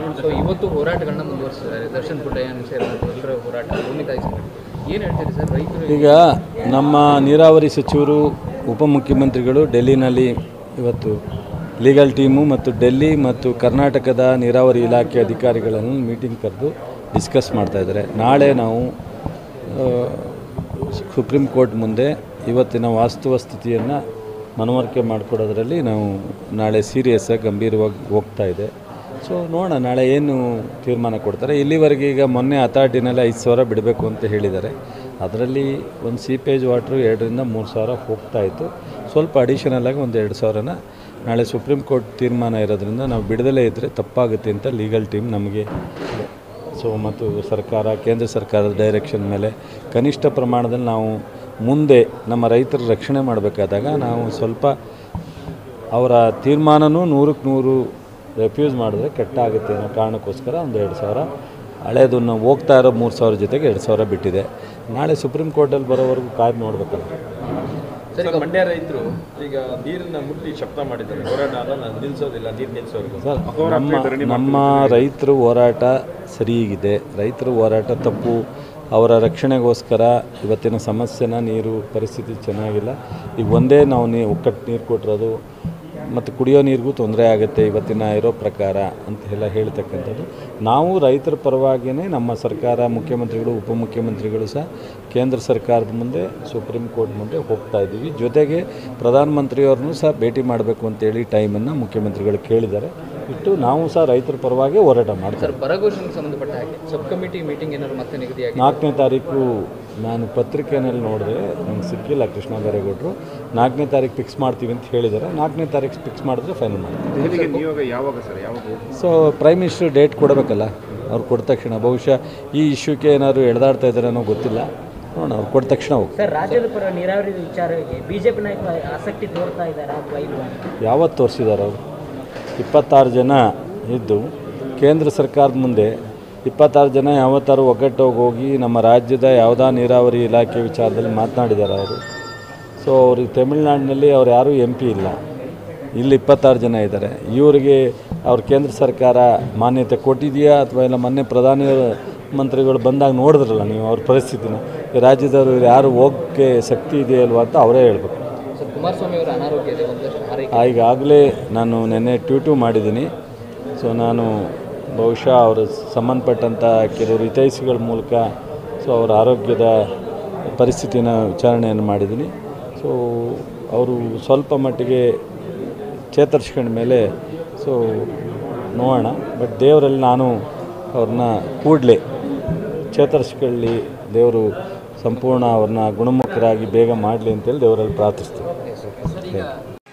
so ಇವತ್ತು ಹೋರಾಟಗಳನ್ನ ಮುಂದುವರಿಸಿದ್ದಾರೆ ದರ್ಶನ್ ಪುಟ್ಟಯ್ಯನ್ ಸೇರಿದಂತೆ ಎಲ್ಲರ ಹೋರಾಟ ಭೂಮಿ ತಾಯಿ ಸಂಘಟನೆ ಏನು ಹೇಳ್ತೀರಿ ಸರ್ ರೈತರು ಈಗ ನಮ್ಮ ನೀರಾವರಿ ಸಚಿವರು ಉಪಮುಖ್ಯಮಂತ್ರಿಗಳು ಡೆಲ್ಲಿನಲ್ಲಿ ಇವತ್ತು ಲೀಗಲ್ ಟೀಮು ಮತ್ತು ಡೆಲ್ಲಿ ಮತ್ತು ಕರ್ನಾಟಕದ ನೀರಾವರಿ ಇಲಾಖೆ ಅಧಿಕಾರಿಗಳನ್ನು ಮೀಟಿಂಗ್ ಕರೆದು ಡಿಸ್ಕಸ್ ಮಾಡ್ತಾಯಿದ್ದಾರೆ ನಾಳೆ ನಾವು ಆ, ಸುಪ್ರೀಂ ಕೋರ್ಟ್ ಮುಂದೆ ಇವತ್ತಿನ ವಾಸ್ತವ ಸ್ಥಿತಿಯನ್ನು ಮನವರಿಕೆ ಮಾಡಿಕೊಡೋದ್ರಲ್ಲಿ ನಾವು ನಾಳೆ ಸೀರಿಯಸ್ಸಾಗಿ ಗಂಭೀರವಾಗಿ ಹೋಗ್ತಾ ಇದೆ ಸೊ ನೋಡೋಣ ನಾಳೆ ಏನು ತೀರ್ಮಾನ ಕೊಡ್ತಾರೆ ಇಲ್ಲಿವರೆಗೆ ಈಗ ಮೊನ್ನೆ ಅಥಾರಿಟಿನಲ್ಲಿ ಐದು ಸಾವಿರ ಬಿಡಬೇಕು ಅಂತ ಹೇಳಿದ್ದಾರೆ ಅದರಲ್ಲಿ ಒಂದು ಸೀಪೇಜ್ ವಾಟ್ರು ಎರಡರಿಂದ ಮೂರು ಸಾವಿರ ಹೋಗ್ತಾ ಇತ್ತು ಸ್ವಲ್ಪ ಅಡಿಷನಲ್ ಆಗಿ ಒಂದು ಎರಡು ಸಾವಿರನ ನಾಳೆ ಸುಪ್ರೀಂ ಕೋರ್ಟ್ ತೀರ್ಮಾನ ಇರೋದ್ರಿಂದ ನಾವು ಬಿಡದಲೇ ಇದ್ದರೆ ತಪ್ಪಾಗುತ್ತೆ ಅಂತ ಲೀಗಲ್ ಟೀಮ್ ನಮಗೆ ಸೊ ಮತ್ತು ಸರ್ಕಾರ ಕೇಂದ್ರ ಸರ್ಕಾರದ ಡೈರೆಕ್ಷನ್ ಮೇಲೆ ಕನಿಷ್ಠ ಪ್ರಮಾಣದಲ್ಲಿ ನಾವು ಮುಂದೆ ನಮ್ಮ ರೈತರ ರಕ್ಷಣೆ ಮಾಡಬೇಕಾದಾಗ ನಾವು ಸ್ವಲ್ಪ ಅವರ ತೀರ್ಮಾನನೂ ನೂರಕ್ಕೆ ನೂರು ರೆಫ್ಯೂಸ್ ಮಾಡಿದ್ರೆ ಕೆಟ್ಟಾಗುತ್ತೆ ಅನ್ನೋ ಕಾರಣಕ್ಕೋಸ್ಕರ ಒಂದು ಎರಡು ಸಾವಿರ ಹಳೇದನ್ನು ಹೋಗ್ತಾ ಇರೋ ಮೂರು ಸಾವಿರ ಜೊತೆಗೆ ಎರಡು ಸಾವಿರ ಬಿಟ್ಟಿದೆ ನಾಳೆ ಸುಪ್ರೀಂ ಕೋರ್ಟಲ್ಲಿ ಬರೋವರೆಗೂ ಕಾಯ್ದು ನೋಡ್ಬೇಕಲ್ಲ ಸರ್ ಮಂಡ್ಯ ರೈತರು ಈಗ ನೀರನ್ನ ಮುಟ್ಟಿ ಶಬ್ದ ಮಾಡಿದ್ದಾರೆ ಹೋರಾಟ ಅಲ್ಲ ನಿಲ್ಸೋದಿಲ್ಲ ನೀರು ನಿಲ್ಸೋರ್ಗು ಸರ್ ನಮ್ಮ ನಮ್ಮ ರೈತರ ಹೋರಾಟ ಸರಿಯಾಗಿದೆ ರೈತರ ಹೋರಾಟ ತಪ್ಪು ಅವರ ರಕ್ಷಣೆಗೋಸ್ಕರ ಇವತ್ತಿನ ಸಮಸ್ಯೆನ ನೀರು ಪರಿಸ್ಥಿತಿ ಚೆನ್ನಾಗಿಲ್ಲ ಈಗ ಒಂದೇ ನಾವು ನೀ ಒಕ್ಕಟ್ಟು ನೀರು ಕೊಟ್ಟಿರೋದು ಮತ್ತು ಕುಡಿಯೋ ನೀರಿಗೂ ತೊಂದರೆ ಆಗುತ್ತೆ ಇವತ್ತಿನ ಇರೋ ಪ್ರಕಾರ ಅಂತ ಎಲ್ಲ ಹೇಳ್ತಕ್ಕಂಥದ್ದು ನಾವು ರೈತರ ಪರವಾಗಿಯೇ ನಮ್ಮ ಸರ್ಕಾರ ಮುಖ್ಯಮಂತ್ರಿಗಳು ಉಪಮುಖ್ಯಮಂತ್ರಿಗಳು ಸಹ ಕೇಂದ್ರ ಸರ್ಕಾರದ ಮುಂದೆ ಸುಪ್ರೀಂ ಕೋರ್ಟ್ ಮುಂದೆ ಹೋಗ್ತಾ ಇದ್ದೀವಿ ಜೊತೆಗೆ ಪ್ರಧಾನಮಂತ್ರಿಯವ್ರನ್ನೂ ಸಹ ಭೇಟಿ ಮಾಡಬೇಕು ಅಂತೇಳಿ ಟೈಮನ್ನು ಮುಖ್ಯಮಂತ್ರಿಗಳು ಕೇಳಿದ್ದಾರೆ ಇಟ್ಟು ನಾವು ಸಹ ರೈತರ ಪರವಾಗಿ ಹೋರಾಟ ಮಾಡ್ತಾರೆ ಸರ್ ಬರಘೋಷಣೆಗೆ ಸಂಬಂಧಪಟ್ಟ ಹಾಗೆ ಸಬ್ ಕಮಿಟಿ ಮೀಟಿಂಗ್ ಏನಾದ್ರು ಮತ್ತೆ ನಿಗದಿಯಾಗಿ ನಾಲ್ಕನೇ ತಾರೀಕು ನಾನು ಪತ್ರಿಕೆಯಲ್ಲಿ ನೋಡಿದೆ ನಂಗೆ ಸಿಕ್ಕಿಲ್ಲ ಕೃಷ್ಣ ಬೈರೇಗೌಡರು ನಾಲ್ಕನೇ ತಾರೀಕು ಫಿಕ್ಸ್ ಮಾಡ್ತೀವಿ ಅಂತ ಹೇಳಿದ್ದಾರೆ ನಾಲ್ಕನೇ ತಾರೀಕು ಫಿಕ್ಸ್ ಮಾಡಿದ್ರೆ ಫೈನಲ್ ಮಾಡ್ತೀವಿ ದೆಹಲಿಗೆ ನಿಯೋಗ ಯಾವಾಗ ಸರ್ ಯಾವಾಗ ಸೊ ಪ್ರೈಮ್ ಮಿನಿಸ್ಟರ್ ಡೇಟ್ ಕೊಡಬೇಕಲ್ಲ ಅವ್ರು ಕೊಟ್ಟ ತಕ್ಷಣ ಬಹುಶಃ ಈ ಇಶ್ಯೂಕ್ಕೆ ಏನಾದ್ರು ಎಳೆದಾಡ್ತಾ ಇದ್ದಾರೆ ಅನ್ನೋ ಗೊತ್ತಿಲ್ಲ ನೋಡೋಣ ಅವ್ರು ಕೊಟ್ಟ ತಕ್ಷಣ ಹೋಗಿ ಸರ್ ರಾಜ್ಯದ ಪರ ನೀರಾವರಿ ವಿಚಾರಕ್ಕೆ ಬಿಜೆಪಿ ನಾಯಕರು ಆಸಕ್ತಿ ತೋರ್ತಾ ಇದ್ದಾರಾ ಅಥವಾ ಇಲ್ವಾ ಯಾವತ್ತು ತೋರಿಸಿದ್ದಾರೆ ಅವರು ಇಪ್ಪತ್ತಾರು ಜನ ಇದ್ದು ಕೇಂದ್ರ ಸರ್ಕಾರದ ಮುಂದೆ ಇಪ್ಪತ್ತಾರು ಜನ ಯಾವತ್ತಾರು ಒಗ್ಗಟ್ಟೋಗಿ ಹೋಗಿ ನಮ್ಮ ರಾಜ್ಯದ ಯಾವುದಾ ನೀರಾವರಿ ಇಲಾಖೆ ವಿಚಾರದಲ್ಲಿ ಮಾತನಾಡಿದ್ದಾರೆ ಅವರು ಸೊ ಅವ್ರಿಗೆ ತಮಿಳ್ನಾಡಿನಲ್ಲಿ ಅವ್ರು ಯಾರೂ ಎಂ ಪಿ ಇಲ್ಲ ಇಲ್ಲಿ ಇಪ್ಪತ್ತಾರು ಜನ ಇದ್ದಾರೆ ಇವರಿಗೆ ಅವ್ರ ಕೇಂದ್ರ ಸರ್ಕಾರ ಮಾನ್ಯತೆ ಕೊಟ್ಟಿದೆಯಾ ಅಥವಾ ಇಲ್ಲ ಮೊನ್ನೆ ಪ್ರಧಾನಿ ಮಂತ್ರಿಗಳು ಬಂದಾಗ ನೋಡಿದ್ರಲ್ಲ ನೀವು ಅವ್ರ ಪರಿಸ್ಥಿತಿನ ಈ ರಾಜ್ಯದವರು ಯಾರು ಹೋಗೋಕ್ಕೆ ಶಕ್ತಿ ಇದೆಯಲ್ವಾ ಅಂತ ಅವರೇ ಹೇಳ್ಬೇಕು ಸರ್ ಕುಮಾರಸ್ವಾಮಿ ಅವರ ಅನಾರೋಗ್ಯ ಇದೆ ಒಂದಷ್ಟು ಆರೈಕೆ ಆ, ಈಗಾಗಲೇ ನಾನು ನಿನ್ನೆ ಟ್ವೀಟು ಮಾಡಿದ್ದೀನಿ ಸೊ ನಾನು ಬಹುಶಃ ಅವರು ಸಂಬಂಧಪಟ್ಟಂಥ ಕೆಲವು ಹಿತೈಷಿಗಳ ಮೂಲಕ ಸೊ ಅವರ ಆರೋಗ್ಯದ ಪರಿಸ್ಥಿತಿನ ವಿಚಾರಣೆಯನ್ನು ಮಾಡಿದ್ದೀನಿ ಸೊ ಅವರು ಸ್ವಲ್ಪ ಮಟ್ಟಿಗೆ ಚೇತರಿಸ್ಕೊಂಡ ಮೇಲೆ ಸೊ ನೋಡೋಣ ಬಟ್ ದೇವರಲ್ಲಿ ನಾನು ಅವ್ರನ್ನ ಕೂಡಲೇ ಚೇತರಿಸ್ಕೊಳ್ಳಿ ದೇವರು ಸಂಪೂರ್ಣ ಅವ್ರನ್ನ ಗುಣಮುಖರಾಗಿ ಬೇಗ ಮಾಡಲಿ ಅಂತೇಳಿ ದೇವರಲ್ಲಿ ಪ್ರಾರ್ಥಿಸ್ತೀನಿ